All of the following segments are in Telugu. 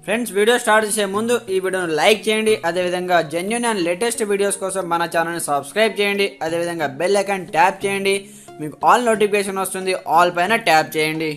ఫ్రెండ్స్ వీడియో స్టార్ట్ చేసే ముందు ఈ వీడియోను లైక్ చేయండి అదేవిధంగా జెన్యున్ అండ్ లేటెస్ట్ వీడియోస్ కోసం మన ఛానల్ని సబ్స్క్రైబ్ చేయండి అదేవిధంగా బెల్ ఐకాన్ ట్యాప్ చేయండి మీకు ఆల్ నోటిఫికేషన్ వస్తుంది ఆల్ పైన ట్యాప్ చేయండి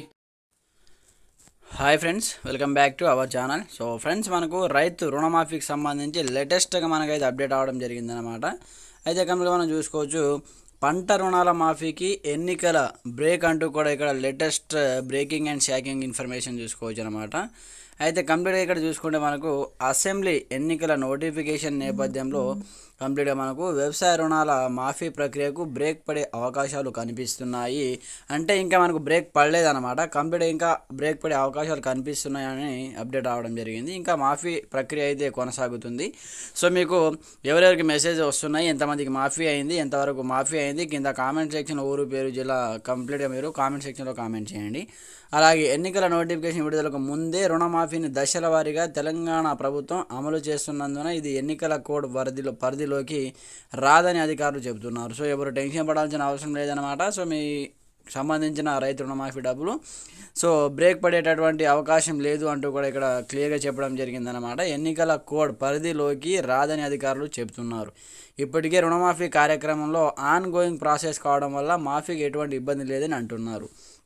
hi friends welcome back to our channel so friends మనకు రైతు రుణమాఫీకి సంబంధించి లేటెస్ట్గా మనకైతే అప్డేట్ అవ్వడం జరిగిందనమాట అయితే కంప్లీట్గా మనం చూసుకోవచ్చు పంట రుణాల మాఫీకి ఎన్నికల బ్రేక్ అంటూ కూడా ఇక్కడ latest breaking and shocking information చూసుకోవచ్చు అనమాట అయితే కంప్లీట్గా ఇక్కడ చూసుకుంటే మనకు అసెంబ్లీ ఎన్నికల నోటిఫికేషన్ నేపథ్యంలో కంప్లీట్గా మనకు వ్యవసాయ రుణాల మాఫీ ప్రక్రియకు బ్రేక్ పడే అవకాశాలు కనిపిస్తున్నాయి అంటే ఇంకా మనకు బ్రేక్ పడలేదన్నమాట కంప్లీట్ ఇంకా బ్రేక్ పడే అవకాశాలు కనిపిస్తున్నాయని అప్డేట్ అవడం జరిగింది ఇంకా మాఫీ ప్రక్రియ అయితే కొనసాగుతుంది సో మీకు ఎవరెవరికి మెసేజ్ వస్తున్నాయి ఎంతమందికి మాఫీ అయింది ఎంతవరకు మాఫీ అయింది కింద కామెంట్ సెక్షన్ ఊరు పేరు జిల్లా కంప్లీట్గా మీరు కామెంట్ సెక్షన్లో కామెంట్ చేయండి అలాగే ఎన్నికల నోటిఫికేషన్ విడుదలకు ముందే రుణమాఫీని దశల వారీగా తెలంగాణ ప్రభుత్వం అమలు చేస్తున్నందున ఇది ఎన్నికల కోడ్ పరిధిలో పరిధిలోకి రాదని అధికారులు చెబుతున్నారు సో ఎవరు టెన్షన్ పడాల్సిన అవసరం లేదనమాట సో మీ సంబంధించిన రైతు రుణమాఫీ డబ్బులు సో బ్రేక్ పడేటటువంటి అవకాశం లేదు అంటూ కూడా ఇక్కడ క్లియర్గా చెప్పడం జరిగిందనమాట ఎన్నికల కోడ్ పరిధిలోకి రాదని అధికారులు చెబుతున్నారు ఇప్పటికే రుణమాఫీ కార్యక్రమంలో ఆన్ గోయింగ్ ప్రాసెస్ కావడం వల్ల మాఫీకి ఎటువంటి ఇబ్బంది లేదని అంటున్నారు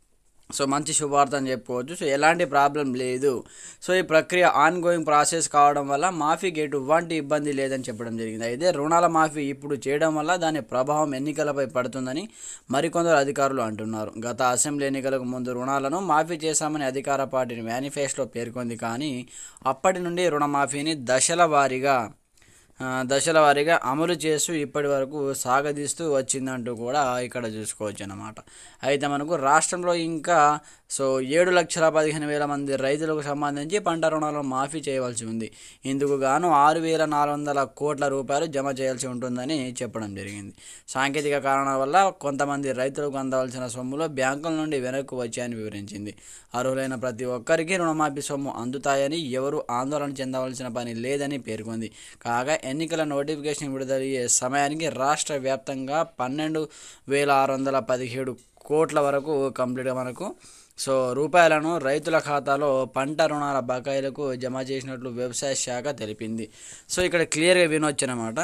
సో మంచి శుభార్త అని చెప్పుకోవచ్చు సో ఎలాంటి ప్రాబ్లం లేదు సో ఈ ప్రక్రియ ఆన్ గోయింగ్ ప్రాసెస్ కావడం వల్ల మాఫీకి ఎటువంటి ఇబ్బంది లేదని చెప్పడం జరిగింది అయితే రుణాల మాఫీ ఇప్పుడు చేయడం వల్ల దాని ప్రభావం ఎన్నికలపై పడుతుందని మరికొందరు అధికారులు అంటున్నారు గత అసెంబ్లీ ఎన్నికలకు ముందు రుణాలను మాఫీ చేశామని అధికార పార్టీని మేనిఫెస్టోలో పేర్కొంది కానీ అప్పటి నుండి రుణమాఫీని దశల వారీగా ఆ, దశల వారీగా అమలు చేస్తూ ఇప్పటి వరకు సాగదీస్తూ వచ్చిందంటూ కూడా ఇక్కడ చూసుకోవచ్చు అన్నమాట అయితే మనకు రాష్ట్రంలో ఇంకా సో ఏడు లక్షల పదిహేను వేల మంది రైతులకు సంబంధించి పంట రుణాలను మాఫీ చేయవలసి ఉంది ఇందుకు గాను ఆరు వేల నాలుగు వందల కోట్ల రూపాయలు జమ చేయాల్సి ఉంటుందని చెప్పడం జరిగింది సాంకేతిక కారణాల వల్ల కొంతమంది రైతులకు అందవలసిన సొమ్ములో బ్యాంకుల నుండి వెనక్కు వచ్చాయని వివరించింది అర్హులైన ప్రతి ఒక్కరికి రుణమాఫీ సొమ్ము అందుతాయని ఎవరు ఆందోళన చెందవలసిన పని లేదని పేర్కొంది కాగా ఎన్నికల నోటిఫికేషన్ విడుదలయ్యే సమయానికి రాష్ట్ర వ్యాప్తంగా పన్నెండు వేల ఆరు వందల పదిహేడు కోట్ల వరకు కంప్లీట్గా మనకు సో రూపాయలను రైతుల ఖాతాలో పంట రుణాల బకాయిలకు జమ చేసినట్లు వ్యవసాయ శాఖ తెలిపింది సో ఇక్కడ క్లియర్గా వినొచ్చు అనమాట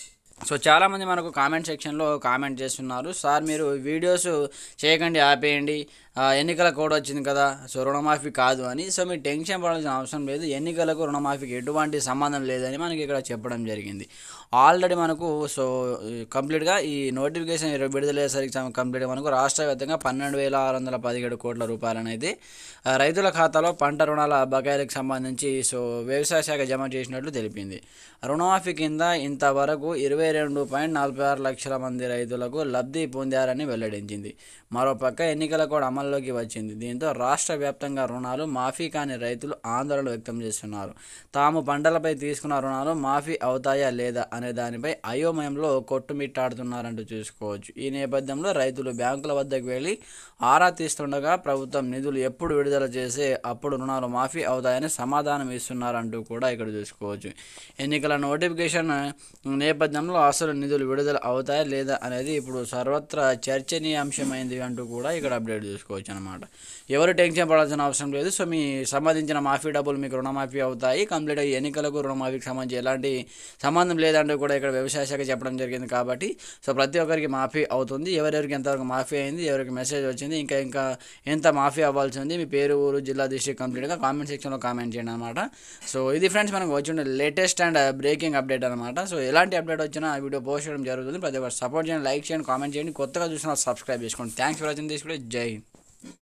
సో చాలామంది మనకు కామెంట్ సెక్షన్లో కామెంట్ చేస్తున్నారు సార్ మీరు వీడియోస్ చేయకండి ఆపేయండి ఆ, ఎన్నికల కోడ్ వచ్చింది కదా సో రుణమాఫీ కాదు అని సో మీరు టెన్షన్ పడాల్సిన అవసరం లేదు ఎన్నికలకు రుణమాఫీకి ఎటువంటి సంబంధం లేదని మనకి ఇక్కడ చెప్పడం జరిగింది ఆల్రెడీ మనకు సో కంప్లీట్గా ఈ నోటిఫికేషన్ విడుదలయ్యేసరికి సం- కంప్లీట్గా మనకు రాష్ట్ర వ్యాప్తంగా పన్నెండు వేల ఆరు వందల పదిహేడు కోట్ల రూపాయలను అయితే ఆ, రైతుల ఖాతాలో పంట రుణాల బకాయిలకు సంబంధించి సో వ్యవసాయ శాఖ జమ చేసినట్లు తెలిపింది రుణమాఫీ కింద ఇంతవరకు ఇరవై రెండు పాయింట్ నలభై ఆరు లక్షల మంది రైతులకు లబ్ధి పొందారని వెల్లడించింది మరోపక్క ఎన్నికల కూడా అమల్లోకి వచ్చింది దీంతో రాష్ట్ర వ్యాప్తంగా రుణాలు మాఫీ కాని రైతులు ఆందోళన వ్యక్తం చేస్తున్నారు తాము పంటలపై తీసుకున్న రుణాలు మాఫీ అవుతాయా లేదా అనే దానిపై అయోమయంలో కొట్టుమిట్టాడుతున్నారంటూ చూసుకోవచ్చు ఈ నేపథ్యంలో రైతులు బ్యాంకుల వద్దకు వెళ్ళి ఆరా తీస్తుండగా ప్రభుత్వం నిధులు ఎప్పుడు విడుదల చేసే అప్పుడు రుణాలు మాఫీ అవుతాయని సమాధానం ఇస్తున్నారంటూ కూడా ఇక్కడ చూసుకోవచ్చు ఎన్నికల నోటిఫికేషన్ నేపథ్యంలో అసలు నిధులు విడుదల అవుతాయా లేదా అనేది ఇప్పుడు సర్వత్రా చర్చనీయాంశమైంది అంటూ కూడా ఇక్కడ అప్డేట్ చూసుకోవచ్చు అనమాట ఎవరు టెన్షన్ పడాల్సిన అవసరం లేదు సో మీ సంబంధించిన మాఫీ డబ్బులు మీకు రుణమాఫీ అవుతాయి కంప్లీట్ అయ్యి ఎన్నికలకు రుణమాఫీకి సంబంధించి ఎలాంటి సంబంధం లేదంటూ కూడా ఇక్కడ వ్యవసాయ శాఖ చెప్పడం జరిగింది కాబట్టి సో ప్రతి ఒక్కరికి మాఫీ అవుతుంది ఎవరెవరికి ఎంతవరకు మాఫీ అయింది ఎవరికి మెసేజ్ వచ్చింది ఇంకా ఇంకా ఎంత మాఫీ అవ్వాల్సి ఉంది మీ పేరు ఊరు జిల్లా డిస్ట్రిక్ట్ కంప్లీట్గా కామెంట్ సెక్షన్లో కామెంట్ చేయండి అనమాట సో ఇది ఫ్రెండ్స్ మనకు వచ్చిన లేటెస్ట్ అండ్ బ్రేకింగ్ అప్డేట్ అనమాట సో ఎలాంటి అప్డేట్ వచ్చినా ఆ వీడియో పోస్ట్ చేయడం జరుగుతుంది ప్రతి ఒక్కరు సపోర్ట్ చేయండి లైక్ చేయండి కామెంట్ చేయండి కొత్తగా చూసిన సబ్స్క్రైబ్ చేసుకోండి thanks for watching this video Jai Hind